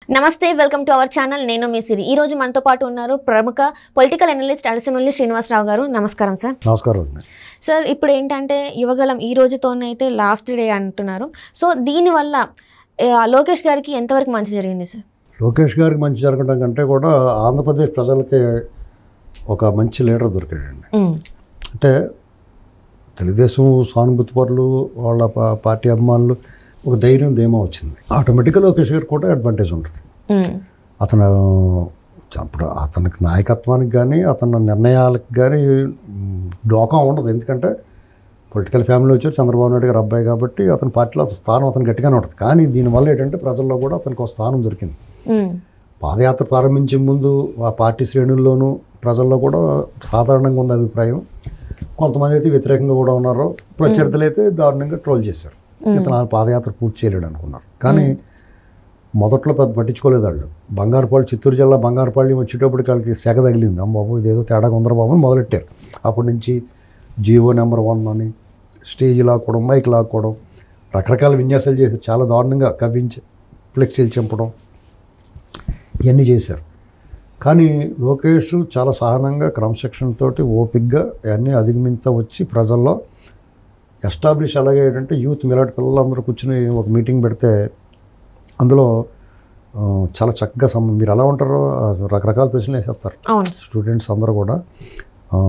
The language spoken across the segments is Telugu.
నమస్తే వెల్కమ్ టు అవర్ ఛానల్ నేను మీ సిరి ఈ రోజు మనతో పాటు ఉన్నారు ప్రముఖ పొలిటికల్ అనలిస్ట్ అడిసిమల్లి శ్రీనివాసరావు గారు నమస్కారం సార్ నమస్కారం అండి సార్ ఇప్పుడు ఏంటంటే యువగలం ఈ రోజుతోనైతే లాస్ట్ డే అంటున్నారు సో దీనివల్ల ఆ, లోకేష్ గారికి ఎంతవరకు మంచి జరిగింది సార్ లోకేష్ గారికి మంచి జరగడం కంటే కూడా ఆంధ్రప్రదేశ్ ప్రజలకి ఒక మంచి లీడర్ దొరికాడండి ఉమ్, అంటే తెలుగుదేశం సానుభూతి పరులు వాళ్ళ పా- పార్టీ అభిమానులు ఒక ధైర్యం ధీమా వచ్చింది ఆటోమేటిక్గా లోకేష్ గారికి కూడా అడ్వాంటేజ్ ఉంటుంది ఉమ్, అతను అప్పుడు అతనికి నాయకత్వానికి కానీ అతని నిర్ణయాలకు కానీ డోకా ఉండదు ఎందుకంటే పొలిటికల్ ఫ్యామిలీ వచ్చారు చంద్రబాబు నాయుడు గారు అబ్బాయి కాబట్టి అతని పార్టీలో అతని స్థానం అతను గట్టిగానే ఉంటుంది కానీ దీనివల్ల ఏంటంటే ప్రజల్లో కూడా అతనికి ఒక స్థానం దొరికింది ఉమ్, పాదయాత్ర ప్రారంభించే ముందు ఆ పార్టీ శ్రేణుల్లోనూ ప్రజల్లో కూడా సాధారణంగా ఉంది అభిప్రాయం కొంతమంది అయితే వ్యతిరేకంగా కూడా ఉన్నారు ప్రత్యర్థులు అయితే దారుణంగా ట్రోల్ చేశారు ఇతను ఆ పాదయాత్ర పూర్తి చేయలేడు అనుకున్నారు కానీ మొదట్లో పెద్ద పట్టించుకోలేదు వాళ్ళు బంగారుపాళ్ళు చిత్తూరు జిల్లా బంగారుపాళ్యం వచ్చేటప్పటికి వాళ్ళకి సెగ తగిలింది అమ్మ బాబు ఇదేదో తేడా ఉందర బాబు అని మొదలెట్టారు అప్పటి నుంచి జియో నెంబర్ వన్ అని స్టేజ్ లాక్కోవడం మైక్ లాక్కోవడం రకరకాల విన్యాసాలు చేసి చాలా దారుణంగా కవ్వించి ఫ్లెక్సీలు చంపడం ఇవన్నీ చేశారు కానీ లోకేష్ చాలా సహనంగా క్రమశిక్షణ తోటి ఓపిక్గా అవన్నీ అధిగమించ వచ్చి ప్రజల్లో ఎస్టాబ్లిష్ అలాగే ఏంటంటే యూత్ మిలాంటి పిల్లలందరూ కూర్చుని ఒక మీటింగ్ పెడితే అందులో ఆ, చాలా చక్కగా సమ మీరు ఎలా ఉంటారో ఆ, రకరకాల ప్రశ్నలు వేసేస్తారు అవును స్టూడెంట్స్ అందరూ కూడా ఆ,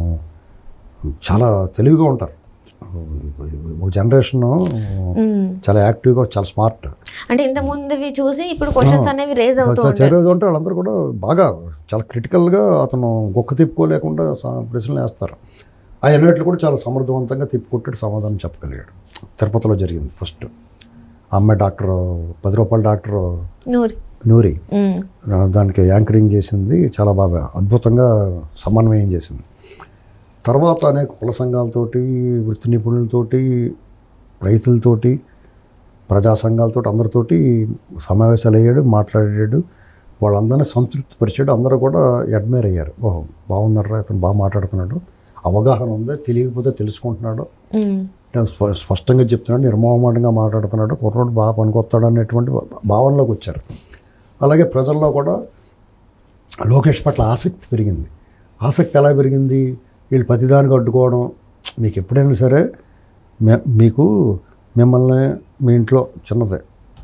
చాలా తెలివిగా ఉంటారు ఒక జనరేషన్ ఉమ్. చాలా యాక్టివ్గా చాలా స్మార్ట్ అంటే ఇంత ముందువి చూసి ఇప్పుడు క్వశ్చన్స్ అనేవి రేజ్ అవుతూ ఉంటాయి చదివేది ఉంటే వాళ్ళందరూ కూడా బాగా చాలా క్రిటికల్గా అతను గొక్క తిప్పుకోలేకుండా స- ప్రశ్నలు వేస్తారు ఆ ఎన్నట్లు కూడా చాలా సమర్థవంతంగా తిప్పుకొట్టి సమాధానం చెప్పగలిగాడు తిరుపతిలో జరిగింది ఫస్ట్ ఆ అమ్మాయి డాక్టర్ పది రూపాయల డాక్టర్ నూరి నూరి ఉమ్, ఆ, దానికి యాంకరింగ్ చేసింది చాలా బాగా అద్భుతంగా సమన్వయం చేసింది తర్వాత అనేక కుల సంఘాలతోటి వృత్తి నిపుణులతోటి రైతులతోటి ప్రజా సంఘాలతోటి అందరితోటి సమావేశాలు అయ్యాడు మాట్లాడాడు వాళ్ళందరినీ సంతృప్తి పరిచాడు అందరూ కూడా అడ్మైర్ అయ్యారు ఓహో బాగున్నారా ఇతను బాగా మాట్లాడుతున్నాడు అవగాహన ఉంది తెలియకపోతే తెలుసుకుంటున్నాడు ఉమ్, అంటే స్ప- స్పష్టంగా చెప్తున్నాడు నిర్మోహమాటంగా మాట్లాడుతున్నాడు కుర్రోడు బాగా పనికొస్తాడు అనేటువంటి భా- భావనలోకి వచ్చారు అలాగే ప్రజల్లో కూడా లోకేష్ పట్ల ఆసక్తి పెరిగింది ఆసక్తి ఎలా పెరిగింది వీళ్ళు ప్రతిదానికి అడ్డుకోవడం మీకు ఎప్పుడైనా సరే మే- మీకు మిమ్మల్ని మీ ఇంట్లో చిన్నదే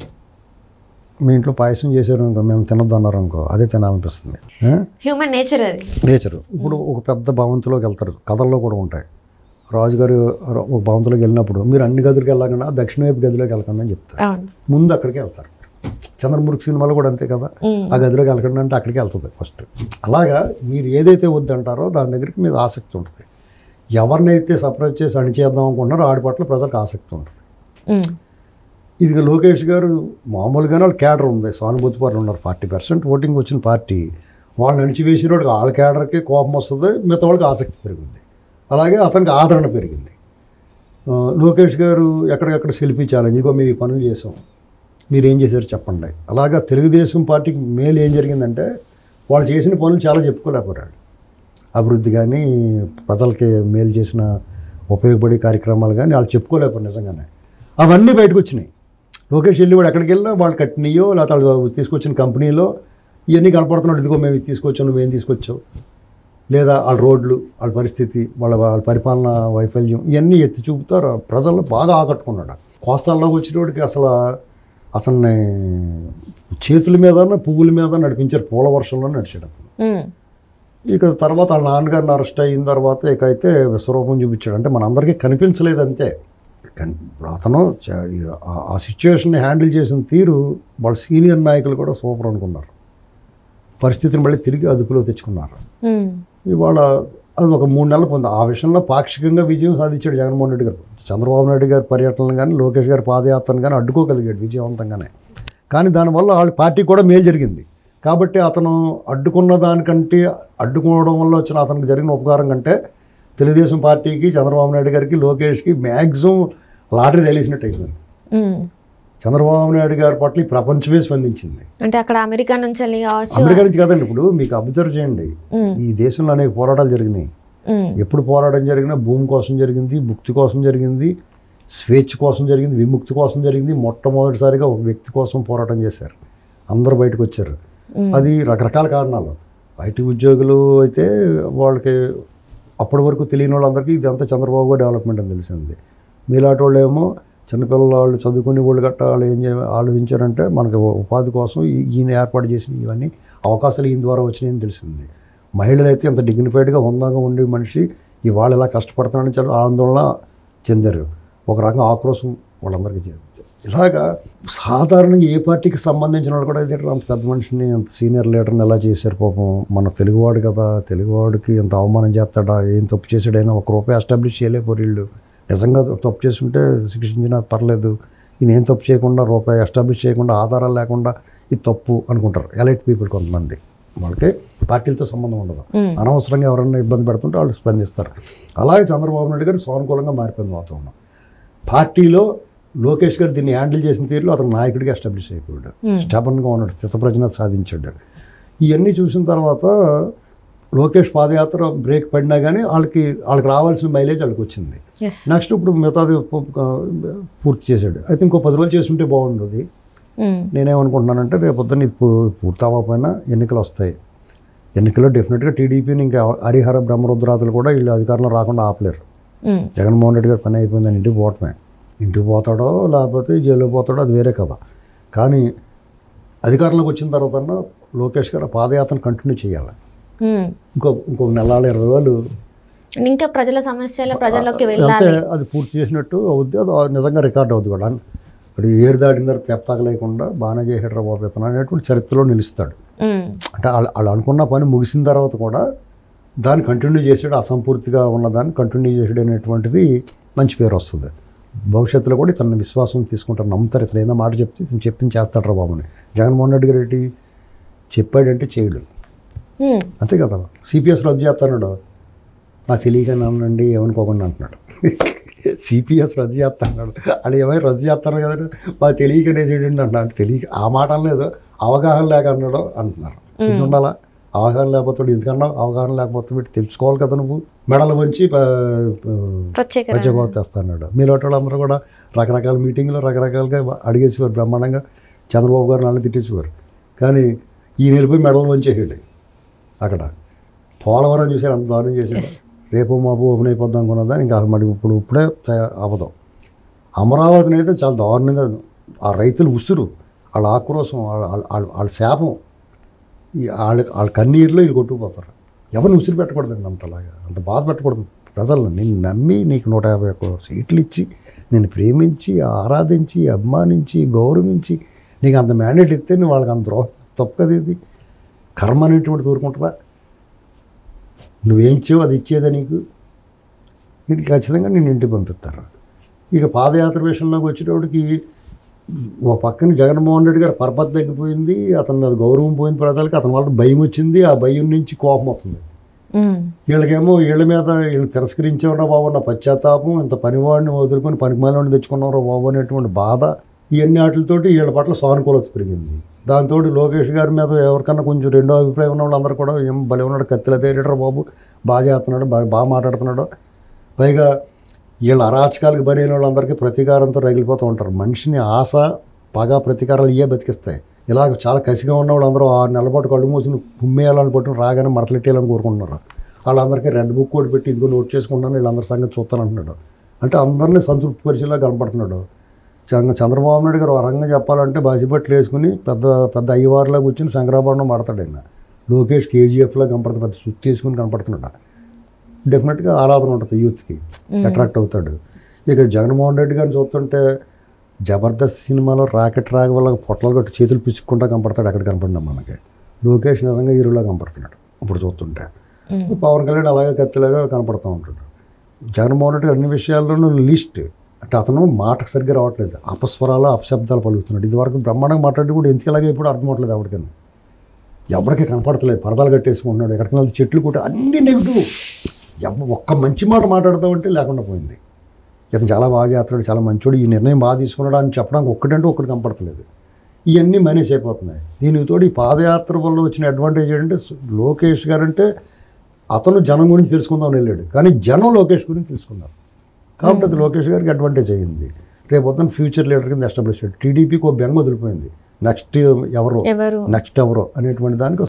మీ ఇంట్లో పాయసం చేశారు అనుకో మేము తినొద్దు అన్నారు అనుకో అదే తినాలనిపిస్తుంది ఆ? హ్యూమన్ నేచర్ అది నేచరు ఇప్పుడు ఒక పెద్ద భవంతిలోకి వెళ్తారు కథల్లో కూడా ఉంటాయి రాజుగారు ఒక భవంతిలోకి వెళ్ళినప్పుడు మీరు అన్ని గదులకు వెళ్ళకుండా దక్షిణ వైపు గదిలోకి వెళ్ళకండి అని చెప్తారు అవును ముందు అక్కడికి వెళ్తారు చంద్రముఖి సినిమాలో కూడా అంతే కదా ఉమ్, ఆ గదిలోకి వెళ్ళకండి అంటే అక్కడికి వెళ్తుంది ఫస్ట్ అలాగా మీరు ఏదైతే వద్దంటారో దాని దగ్గరికి మీద ఆసక్తి ఉంటుంది ఎవరినైతే సపరేట్ చేసి అణిచేద్దాం అనుకుంటున్నారో ఆడి పట్ల ప్రజలకు ఆసక్తి ఉంటుంది ఉమ్, ఇది లోకేష్ గారు మామూలుగానే వాళ్ళు క్యాడర్ ఉంది సానుభూతి పరులు ఉన్నారు ఫార్టీ పర్సెంట్ ఓటింగ్ వచ్చిన పార్టీ వాళ్ళని అణిచివేసినోడికి వాళ్ళ క్యాడర్కి కోపం వస్తుంది మిగతా వాళ్ళకి ఆసక్తి పెరుగుద్ది అలాగే అతనికి ఆదరణ పెరిగింది ఆ, లోకేష్ గారు ఎక్కడికక్కడ సెల్ఫీ ఛాలెంజ్ ఇగో మేము ఈ పనులు చేసాం మీరు ఏం చేశారు చెప్పండి అలాగా తెలుగుదేశం పార్టీకి మేలు ఏం జరిగిందంటే వాళ్ళు చేసిన పనులు చాలా చెప్పుకోలేకపోయారు అభివృద్ధి కానీ ప్రజలకి మేలు చేసిన ఉపయోగపడే కార్యక్రమాలు కానీ వాళ్ళు చెప్పుకోలేకపోయారు నిజంగానే అవన్నీ బయటకు వచ్చినాయి లోకేష్ వెళ్ళి వాడు ఎక్కడికి వెళ్ళినా వాళ్ళు కట్టినయో లేకపోతే వాళ్ళు తీసుకొచ్చిన కంపెనీలో ఇవన్నీ కనపడుతున్నాడు ఇదిగో మేము ఇది తీసుకొచ్చాం నువ్వేం తీసుకొచ్చావు లేదా వాళ్ళ రోడ్లు వాళ్ళ పరిస్థితి వాళ్ళ వాళ్ళ పరిపాలన వైఫల్యం ఇవన్నీ ఎత్తి చూపుతారు ప్రజలు బాగా ఆకట్టుకున్నాడు కోస్తాల్లోకి వచ్చినోడికి అసలు అతన్ని చేతుల మీద పువ్వుల మీద నడిపించారు పూల వర్షంలో నడిచాడు అతను ఉమ్, ఇక తర్వాత వాళ్ళ నాన్నగారిని అరెస్ట్ అయిన తర్వాత ఇక అయితే విశ్వరూపం చూపించాడు అంటే మనందరికీ కనిపించలేదు అంతే కన్- అతను చ- ఆ- ఆ సిచ్యువేషన్ని హ్యాండిల్ చేసిన తీరు వాళ్ళ సీనియర్ నాయకులు కూడా సూపర్ అనుకున్నారు పరిస్థితిని మళ్ళీ తిరిగి అదుపులో తెచ్చుకున్నారు ఉమ్, ఇవాళ అది ఒక మూడు నెలలు పొంది ఆ విషయంలో పాక్షికంగా విజయం సాధించాడు జగన్మోహన్ రెడ్డి గారు చంద్రబాబు నాయుడు గారి పర్యటనలు కానీ లోకేష్ గారి పాదయాత్రను కానీ అడ్డుకోగలిగాడు విజయవంతంగానే కానీ దానివల్ల వాళ్ళ పార్టీ కూడా మేలు జరిగింది కాబట్టి అతను అడ్డుకున్న దానికంటే అడ్డుకోవడం వల్ల వచ్చిన అతనికి జరిగిన ఉపకారం కంటే తెలుగుదేశం పార్టీకి చంద్రబాబు నాయుడు గారికి లోకేష్కి మ్యాక్సిమం లాటరీ తెలిసినట్టు అయిపోయింది ఉమ్. చంద్రబాబు నాయుడు గారి పట్ల ఈ ప్రపంచమే స్పందించింది అంటే అక్కడ అమెరికా నుంచి వెళ్ళి కావచ్చు అమెరికా నుంచి కదండి ఇప్పుడు మీకు అబ్జర్వ్ చేయండి ఉమ్, ఈ దేశంలో అనేక పోరాటాలు జరిగినాయి ఉమ్, ఎప్పుడు పోరాటం జరిగినా భూమి కోసం జరిగింది ముక్తి కోసం జరిగింది స్వేచ్ఛ కోసం జరిగింది విముక్తి కోసం జరిగింది మొట్టమొదటిసారిగా ఒక వ్యక్తి కోసం పోరాటం చేశారు అందరూ బయటకు వచ్చారు అది రకరకాల కారణాలు ఐటీ ఉద్యోగులు అయితే వాళ్ళకి అప్పటి వరకు తెలియని వాళ్ళందరికీ ఇదంతా చంద్రబాబు డెవలప్మెంట్ అని తెలిసింది మీలాంటి వాళ్ళు ఏమో చిన్నపిల్లల వాళ్ళు చదువుకుని వాళ్ళు గట్ట వాళ్ళు ఏం చే ఆలోచించారంటే మనకి ఉపాధి కోసం ఈ- ఈయన ఏర్పాటు చేసిన ఇవన్నీ అవకాశాలు ఈయన ద్వారా వచ్చినాయని తెలిసింది మహిళలు అయితే ఇంత డిగ్నిఫైడ్గా హుందాగా ఉండే మనిషి ఇవాళ ఇలా కష్టపడుతున్నాడని చాలా ఆందోళన చెందారు ఒక రకంగా ఆక్రోశం వాళ్ళందరికీ చెంది ఇలాగా సాధారణంగా ఏ పార్టీకి సంబంధించిన వాళ్ళు కూడా ఇదే అంత పెద్ద మనిషిని అంత సీనియర్ లీడర్ని ఎలా చేశారు పాపం మన తెలుగువాడు కదా తెలుగువాడికి ఎంత అవమానం చేస్తాడా ఏం తప్పు చేసాడైనా ఒక రూపాయి ఎస్టాబ్లిష్ చేయలేకపోరు వీళ్ళు నిజంగా తప్పు చేసుంటే శిక్షించినా పర్లేదు ఈయన ఏం తప్పు చేయకుండా రూపాయి ఎస్టాబ్లిష్ చేయకుండా ఆధారాలు లేకుండా ఇది తప్పు అనుకుంటారు ఎలైట్ పీపుల్ కొంతమంది వాళ్ళకి పార్టీలతో సంబంధం ఉండదు అనవసరంగా ఎవరన్నా ఇబ్బంది పెడుతుంటే వాళ్ళు స్పందిస్తారు అలాగే చంద్రబాబు నాయుడు గారు సానుకూలంగా మారిపోయింది వాతావరణం పార్టీలో లోకేష్ గారు దీన్ని హ్యాండిల్ చేసిన తీరులో అతను నాయకుడిగా ఎస్టాబ్లిష్ అయిపోయాడు స్టబన్గా ఉన్నాడు స్థితప్రజ్ఞ సాధించాడు ఇవన్నీ చూసిన తర్వాత లోకేష్ పాదయాత్ర బ్రేక్ పడినా కానీ వాళ్ళకి వాళ్ళకి రావాల్సిన మైలేజ్ వాళ్ళకి వచ్చింది ఎస్ నెక్స్ట్ ఇప్పుడు మిగతాది పు- పూర్తి చేశాడు అయితే ఇంకో పది రోజులు చేస్తుంటే బాగుంటుంది నేనేమనుకుంటున్నానంటే రేపు పొద్దున్న ఇది పూ- పూర్తి అవ్వకపోయినా ఎన్నికలు వస్తాయి ఎన్నికల్లో డెఫినెట్గా టీడీపీని ఇంకా హరిహర బ్రహ్మరుద్రాతులు కూడా వీళ్ళు అధికారంలో రాకుండా ఆపలేరు జగన్మోహన్ రెడ్డి గారు పని అయిపోయిందని ఇంటికి పోవటమే ఇంటికి పోతాడో లేకపోతే జైల్లో పోతాడో అది వేరే కథ కానీ అధికారంలోకి వచ్చిన తర్వాత లోకేష్ గారు ఆ పాదయాత్రను కంటిన్యూ చేయాలి ఇంకో ఇంకొక నెల ఇరవై రోజులు ఇంకా ప్రజల సమస్యల ప్రజల్లోకి అంటే వెళ్ళాలి అది పూర్తి చేసినట్టు అవుద్ది అది నిజంగా రికార్డ్ అవుద్ది కూడా ఇప్పుడు ఏరు దాటిన తర్వాత తెప్పతాగలేకుండా బాగానే చేసాడు రా బాబు ఇతను అనేటువంటి చరిత్రలో నిలుస్తాడు ఉమ్, అంటే వాళ్ళు వాళ్ళు అనుకున్న పని ముగిసిన తర్వాత కూడా దాన్ని కంటిన్యూ చేసాడు అసంపూర్తిగా ఉన్న దాన్ని కంటిన్యూ చేసాడు అనేటువంటిది మంచి పేరు వస్తుంది భవిష్యత్తులో కూడా ఇతను విశ్వాసం తీసుకుంటారు నమ్ముతారు ఇతను ఏదో మాట చెప్తే ఇతను చెప్పింది చేస్తాడు రా బాబుని జగన్మోహన్ రెడ్డి గారు ఏంటి చెప్పాడంటే చేయడు ఉమ్, అంతే కదా సిపిఎస్ రద్దు చేస్తాడు నాకు తెలియక నన్నండి ఏమనుకోకుండా అంటున్నాడు సిపిఎస్ రద్దు చేస్తాడు అది ఏమైనా రద్దు చేస్తాను కదండి మాకు తెలియకనే చేయండి అంటున్నాడు అంటే తెలియక ఆ మాట అనలేదు అవగాహన లేక అన్నాడు అంటున్నారు ఇది ఉండాలా అవగాహన లేకపోతే ఎందుకన్నా అవగాహన లేకపోతే వీటి తెలుసుకోవాలి కదా నువ్వు మెడలు వంచి ప- ప- ప్రత్యేక ప్రజాభావ తెస్తాడు మీలో వాళ్ళందరూ కూడా రకరకాల మీటింగ్లో రకరకాలుగా అడిగేసేవారు బ్రహ్మాండంగా చంద్రబాబు గారు నన్ను తిట్టేసేవారు కానీ ఈయన వెళ్ళిపోయి మెడలు వంచేసాడు అక్కడ పోలవరం చూసారు అంత దారుణం చేశాడు రేపు మాపు ఓపెన్ అయిపోద్దాం అనుకున్నదా ఇంకా మరి ఇప్పుడు ఇప్పుడే తయ- అవ్వదు అమరావతిని అయితే చాలా దారుణంగా ఆ రైతులు ఉసురు వాళ్ళ ఆక్రోశం వాళ్ళ వాళ్ళ- వాళ్ళ వాళ్ళ శాపం ఈ వాళ్ళ వాళ్ళ కన్నీరులో వీళ్ళు కొట్టుకుపోతారు ఎవరిని ఉసిరి పెట్టకూడదండి అంతలాగా అంత బాధ పెట్టకూడదు ప్రజలను నిన్ను నమ్మి నీకు నూట యాభై ఒక్క సీట్లు ఇచ్చి నేను ప్రేమించి ఆరాధించి అభిమానించి గౌరవించి నీకు అంత మ్యాండేట్ ఇస్తే నువ్వు వాళ్ళకి అంత ద్రోహం తప్పు కదా ఇది కర్మ అనేటువంటి కోరుకుంటుందా నువ్వేం ఇచ్చావు అది ఇచ్చేదా నీకు ఇంటికి ఖచ్చితంగా నేను ఇంటికి పంపిస్తారు ఇక పాదయాత్ర విషయంలోకి వచ్చేటప్పటికి ఓ పక్కన జగన్మోహన్ రెడ్డి గారు పరపతి తగ్గిపోయింది అతని మీద గౌరవం పోయింది ప్రజలకి అతని వల్ల భయం వచ్చింది ఆ భయం నుంచి కోపం వస్తుంది ఉమ్, వీళ్ళకేమో వీళ్ళ మీద వీళ్ళు తిరస్కరించేవరా బాబు నా పశ్చాత్తాపం ఇంత పనివాడిని వదులుకొని పనికిమాలని తెచ్చుకున్నారా బాబు అనేటువంటి బాధ ఇవన్నీ వాటితోటి వీళ్ళ పట్ల సానుకూలత పెరిగింది దాంతో లోకేష్ గారి మీద ఎవరికన్నా కొంచెం రెండో అభిప్రాయం ఉన్న వాళ్ళందరూ కూడా ఏం భలే ఉన్నాడు కత్తిల తేరేటరా బాబు బాగా చేస్తున్నాడు బాగా బాగా మాట్లాడుతున్నాడు పైగా వీళ్ళ అరాచకాలకు బలైన వాళ్ళందరికీ ప్రతీకారంతో రగిలిపోతూ ఉంటారు మనిషిని ఆశ పగ ప్రతీకారాలు ఇవే బతికిస్తాయి ఇలాగ చాలా కసిగా ఉన్న వాళ్ళందరూ ఆరు నెలల పాటు కళ్ళు మూసుకుని కుమ్మేయాలని పట్టుకుని రాగానే మడతలెట్టేయాలని కోరుకుంటున్నారు వాళ్ళందరికీ రెడ్ బుక్ కూడా పెట్టి ఇదిగో నోట్ చేసుకుంటాను వీళ్ళందరి సంగతి చూస్తాను అంటున్నాడు అంటే అందరినీ సంతృప్తి పరిచేలా కనపడుతున్నాడు చంద్ర చంద్రబాబు నాయుడు గారు ఆ రంగం చెప్పాలంటే బాసిపట్లు వేసుకుని పెద్ద పెద్ద అయ్యవారిలా కూర్చుని శంకరాభరణం పడతాడు ఆయన లోకేష్ కేజీఎఫ్లో కనపడుతుంది పెద్ద సుత్తి వేసుకుని కనపడుతున్నాడు డెఫినెట్గా ఆరాధన ఉంటుంది యూత్కి అట్రాక్ట్ అవుతాడు ఇక జగన్మోహన్ రెడ్డి గారిని చూస్తుంటే జబర్దస్త్ సినిమాలో రాకెట్ రాగ వల్ల పొట్టలు కట్టి చేతులు పిసుక్కుంటా కనపడతాడు అక్కడ కనపడినా మనకి లోకేష్ నిజంగా హీరోలా కనపడుతున్నాడు ఇప్పుడు చూస్తుంటే ఉమ్, పవన్ కళ్యాణ్ అలాగే కత్తిలాగా కనపడుతూ ఉంటాడు జగన్మోహన్ రెడ్డి అన్ని విషయాల్లోనూ లిస్ట్ అంటే అతను మాటకు సరిగ్గా రావట్లేదు అపస్వరాలు అపశబ్దాలు పలుకుతున్నాడు ఇదివరకు బ్రహ్మాండంగా మాట్లాడి కూడా ఎందుకు ఇలాగే ఇప్పుడు అర్థం అవట్లేదు ఎవరికైనా ఎవరికి కనపడతలేదు పరదాలు కట్టేసుకుంటున్నాడు ఎక్కడికి వెళ్తే చెట్లు కూడా అన్ని నెగిటివ్ ఎవ ఒక్క మంచి మాట మాట్లాడతామంటే లేకుండా పోయింది ఇతను చాలా బాగా చేస్తాడు చాలా మంచోడు ఈ నిర్ణయం బాగా తీసుకున్నాడు అని చెప్పడానికి ఒక్కటంటే ఒక్కటి కనపడతలేదు ఇవన్నీ మేనేజ్ అయిపోతున్నాయి దీనికి తోడు ఈ పాదయాత్ర వల్ల వచ్చిన అడ్వాంటేజ్ ఏంటంటే లోకేష్ గారు అంటే అతను జనం గురించి తెలుసుకుందామని వెళ్ళాడు కానీ జనం లోకేష్ గురించి తెలుసుకున్నారు కాబట్టి అది లోకేష్ గారికి అడ్వాంటేజ్ అయ్యింది రేపు పొద్దున్న ఫ్యూచర్ లీడర్ కింద ఎస్టాబ్లిష్ అయ్యాడు టీడీపీకి ఒక బెంగ వదిలిపోయింది నెక్స్ట్ ఎవరు ఎవరు నెక్స్ట్ ఎవరు అనేటువంటి దానికి